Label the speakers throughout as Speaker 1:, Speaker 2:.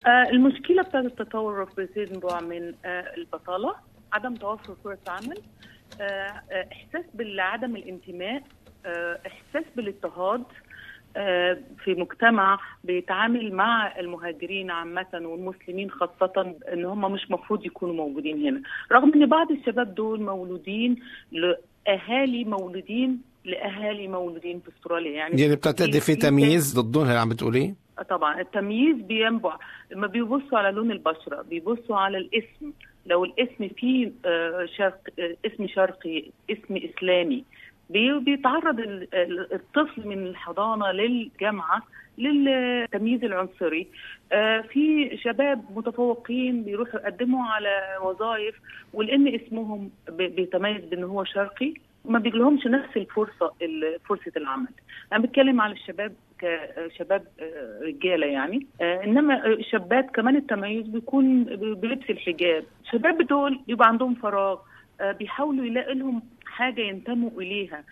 Speaker 1: آه المشكلة بتاعت التطرف بتنبع من آه البطالة عدم توفر فرص عمل آه آه إحساس بعدم الانتماء آه إحساس بالاضطهاد آه في مجتمع بيتعامل مع المهاجرين عامة والمسلمين خاصة ان هم مش مفروض يكونوا موجودين هنا رغم ان بعض الشباب دول مولودين لأهالي مولودين لأهالي مولودين في استراليا
Speaker 2: يعني يعني بتعتقدي في تمييز ضدهم اللي عم بتقوليه؟
Speaker 1: طبعا التمييز بينبع لما بيبصوا على لون البشره بيبصوا على الاسم لو الاسم فيه شرق اسم شرقي اسم اسلامي بيتعرض الطفل من الحضانه للجامعه للتمييز العنصري في شباب متفوقين بيروحوا يقدموا على وظائف ولان اسمهم بيتميز بان هو شرقي ما بيجيلهمش نفس الفرصه فرصه العمل انا بتكلم على الشباب كشباب رجاله يعني انما الشابات كمان التميز بيكون بلبس الحجاب الشباب دول يبقى عندهم فراغ بيحاولوا يلاقي لهم حاجه ينتموا اليها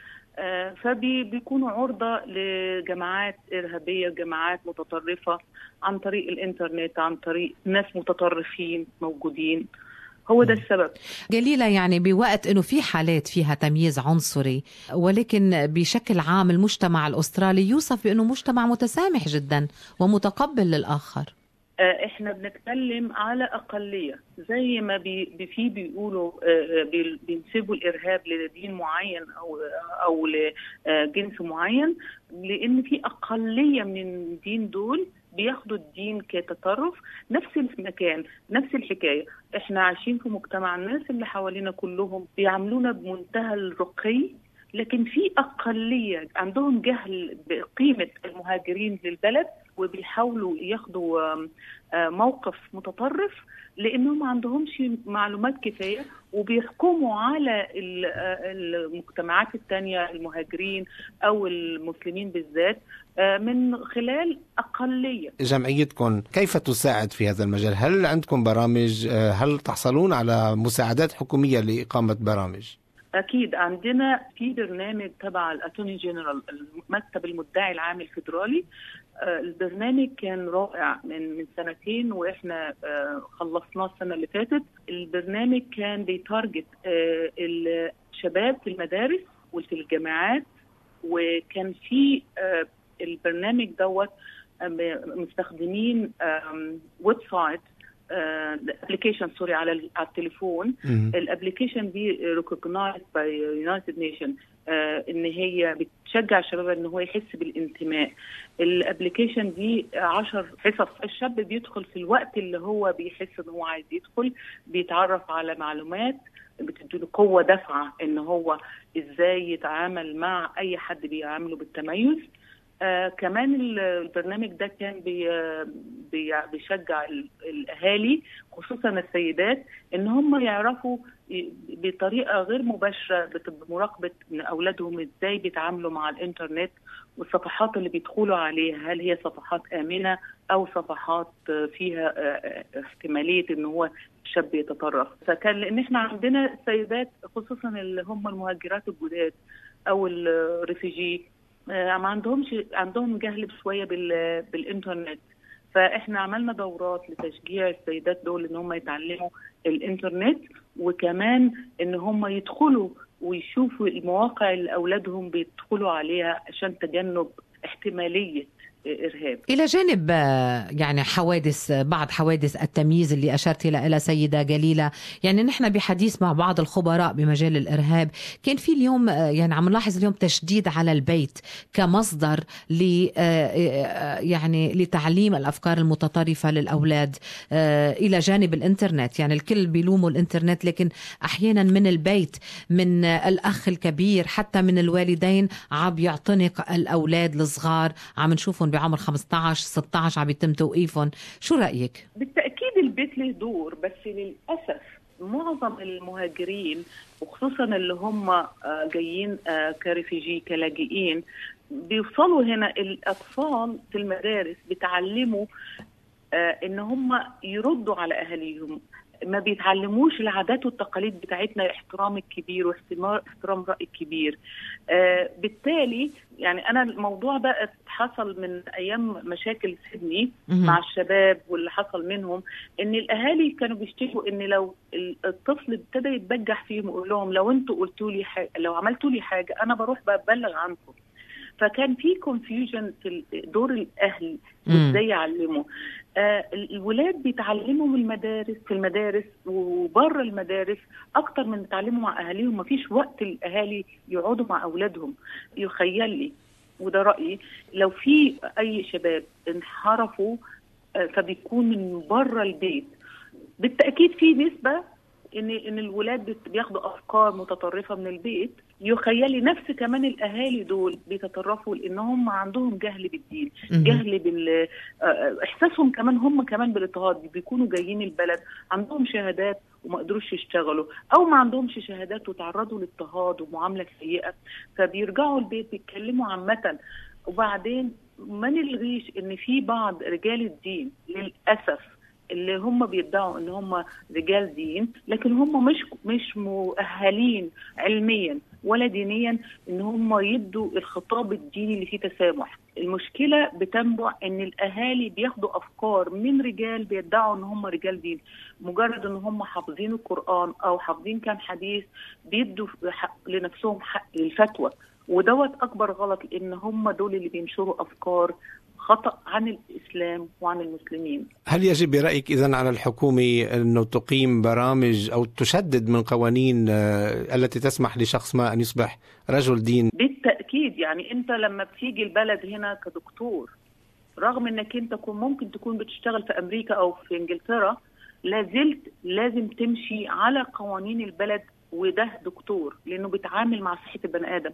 Speaker 1: فبيكونوا عرضة لجماعات إرهابية جماعات متطرفة عن طريق الإنترنت عن طريق ناس متطرفين موجودين هو ده السبب
Speaker 3: جليلة يعني بوقت أنه في حالات فيها تمييز عنصري ولكن بشكل عام المجتمع الأسترالي يوصف بأنه مجتمع متسامح جدا ومتقبل للآخر
Speaker 1: احنا بنتكلم على اقليه زي ما بي في بيقولوا بينسبوا الارهاب لدين معين او او لجنس معين لان في اقليه من الدين دول بياخدوا الدين كتطرف نفس المكان نفس الحكايه احنا عايشين في مجتمع الناس اللي حوالينا كلهم بيعاملونا بمنتهى الرقي لكن في اقليه عندهم جهل بقيمه المهاجرين للبلد وبيحاولوا ياخدوا موقف متطرف لانهم ما عندهمش معلومات كفايه وبيحكموا على المجتمعات الثانيه المهاجرين او المسلمين بالذات من خلال اقليه.
Speaker 2: جمعيتكم كيف تساعد في هذا المجال؟ هل عندكم برامج؟ هل تحصلون على مساعدات حكوميه لاقامه برامج؟
Speaker 1: اكيد عندنا في برنامج تبع الاتوني جنرال المكتب المدعي العام الفيدرالي البرنامج كان رائع من من سنتين واحنا خلصناه السنه اللي فاتت البرنامج كان بيتارجت الشباب في المدارس وفي الجامعات وكان في البرنامج دوت مستخدمين ويب سايت الابلكيشن سوري على على التليفون الابلكيشن دي ريكوجنايزد باي يونايتد نيشن ان هي بتشجع الشباب ان هو يحس بالانتماء الابلكيشن دي 10 حصص الشاب بيدخل في الوقت اللي هو بيحس ان هو عايز يدخل بيتعرف على معلومات بتديله قوه دافعه ان هو ازاي يتعامل مع اي حد بيعامله بالتميز آه كمان البرنامج ده كان بي بي بيشجع الاهالي خصوصا السيدات ان هم يعرفوا بطريقه غير مباشره بمراقبه اولادهم ازاي بيتعاملوا مع الانترنت والصفحات اللي بيدخلوا عليها هل هي صفحات امنه او صفحات فيها احتماليه ان هو شاب يتطرف فكان لان احنا عندنا سيدات خصوصا اللي هم المهاجرات الجداد او الريفيجي ما عندهمش عندهم جهل شويه بالانترنت فاحنا عملنا دورات لتشجيع السيدات دول ان هم يتعلموا الانترنت وكمان ان هم يدخلوا ويشوفوا المواقع اللي اولادهم بيدخلوا عليها عشان تجنب احتماليه إرهاب
Speaker 3: إلى جانب يعني حوادث بعض حوادث التمييز اللي أشرت لها سيدة جليلة يعني نحن بحديث مع بعض الخبراء بمجال الإرهاب كان في اليوم يعني عم نلاحظ اليوم تشديد على البيت كمصدر ل يعني لتعليم الأفكار المتطرفة للأولاد إلى جانب الإنترنت يعني الكل بيلوموا الإنترنت لكن أحيانا من البيت من الأخ الكبير حتى من الوالدين عم يعتنق الأولاد الصغار عم نشوفهم بعمر 15 16 عم يتم توقيفهم شو رايك
Speaker 1: بالتاكيد البيت له دور بس للاسف معظم المهاجرين وخصوصا اللي هم جايين كريفيجي كلاجئين بيوصلوا هنا الاطفال في المدارس بيتعلموا ان هم يردوا على اهاليهم ما بيتعلموش العادات والتقاليد بتاعتنا احترام الكبير واحترام راي الكبير آه بالتالي يعني انا الموضوع ده حصل من ايام مشاكل سيدني مع الشباب واللي حصل منهم ان الاهالي كانوا بيشتكوا ان لو الطفل ابتدى يتبجح فيهم يقول لهم لو انتوا قلتوا لي حاجه لو عملتوا لي حاجه انا بروح ببلغ عنكم فكان في كونفيوجن في دور الاهل وازاي يعلموا آه الولاد بيتعلموا من المدارس في المدارس وبره المدارس اكتر من بيتعلموا مع اهاليهم ما فيش وقت الاهالي يقعدوا مع اولادهم يخيل لي وده رايي لو في اي شباب انحرفوا آه فبيكون من بره البيت بالتاكيد في نسبه ان ان الولاد بياخدوا افكار متطرفه من البيت يخيلي نفس كمان الاهالي دول بيتطرفوا لان هم عندهم جهل بالدين جهل بال احساسهم كمان هم كمان بالاضطهاد بيكونوا جايين البلد عندهم شهادات وما قدروش يشتغلوا او ما عندهمش شهادات وتعرضوا لاضطهاد ومعامله سيئه فبيرجعوا البيت بيتكلموا عامه وبعدين ما نلغيش ان في بعض رجال الدين للاسف اللي هم بيدعوا ان هم رجال دين لكن هم مش مش مؤهلين علميا ولا دينيا ان هم يدوا الخطاب الديني اللي فيه تسامح المشكله بتنبع ان الاهالي بياخدوا افكار من رجال بيدعوا ان هم رجال دين مجرد ان هم حافظين القران او حافظين كام حديث بيدوا لنفسهم حق الفتوى ودوت اكبر غلط لان هم دول اللي بينشروا افكار خطا عن الاسلام وعن المسلمين.
Speaker 2: هل يجب برايك اذا على الحكومه انه تقيم برامج او تشدد من قوانين التي تسمح لشخص ما ان يصبح رجل دين؟
Speaker 1: بالتاكيد يعني انت لما بتيجي البلد هنا كدكتور رغم انك انت ممكن تكون بتشتغل في امريكا او في انجلترا لازلت لازم تمشي على قوانين البلد وده دكتور لانه بيتعامل مع صحه البني ادم.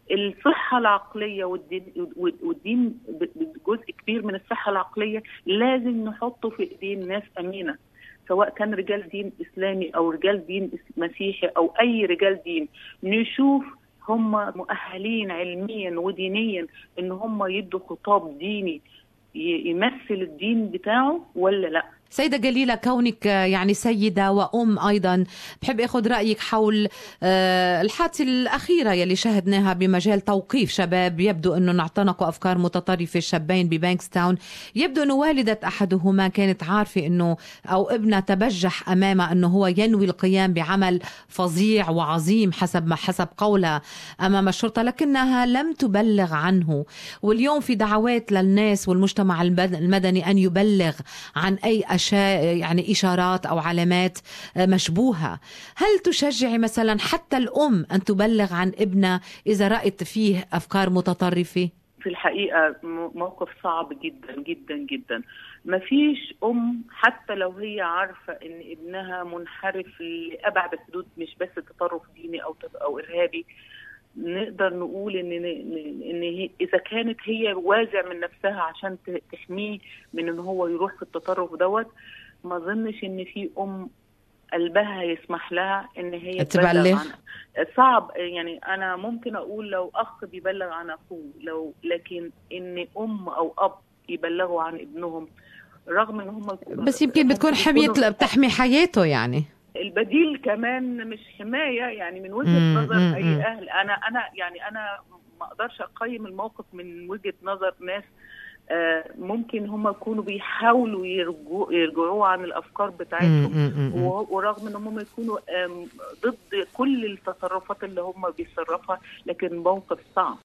Speaker 1: الصحه العقليه والدين والدين جزء كبير من الصحه العقليه لازم نحطه في ايدين ناس امينه سواء كان رجال دين اسلامي او رجال دين مسيحي او اي رجال دين نشوف هم مؤهلين علميا ودينيا ان هم يدوا خطاب ديني يمثل الدين بتاعه ولا لا
Speaker 3: سيدة جليلة كونك يعني سيدة وأم أيضا بحب أخذ رأيك حول الحادثة الأخيرة يلي شهدناها بمجال توقيف شباب يبدو أنه اعتنقوا أفكار متطرفة الشابين ببانكستاون يبدو أنه والدة أحدهما كانت عارفة أنه أو ابنها تبجح أمامها أنه هو ينوي القيام بعمل فظيع وعظيم حسب ما حسب قولها أمام الشرطة لكنها لم تبلغ عنه واليوم في دعوات للناس والمجتمع المدني أن يبلغ عن أي أشياء يعني إشارات أو علامات مشبوهة هل تشجعي مثلا حتى الأم أن تبلغ عن ابنها إذا رأت فيه أفكار متطرفة؟
Speaker 1: في الحقيقة موقف صعب جدا جدا جدا ما فيش أم حتى لو هي عارفة إن ابنها منحرف لأبعد الحدود مش بس تطرف ديني أو أو إرهابي نقدر نقول ان ان هي اذا كانت هي وازع من نفسها عشان تحميه من ان هو يروح في التطرف دوت ما اظنش ان في ام قلبها يسمح لها ان هي
Speaker 3: تبلغ
Speaker 1: صعب يعني انا ممكن اقول لو اخ بيبلغ عن اخوه لو لكن ان ام او اب يبلغوا عن ابنهم رغم ان هم
Speaker 3: بس يمكن بتكون حميه بتحمي حياته يعني
Speaker 1: البديل كمان مش حمايه يعني من وجهه نظر اي اهل انا انا يعني انا ما اقدرش اقيم الموقف من وجهه نظر ناس آه ممكن هم يكونوا بيحاولوا يرجعوا يرجعوا عن الافكار بتاعتهم ورغم ان هم يكونوا ضد كل التصرفات اللي هم بيتصرفها لكن موقف صعب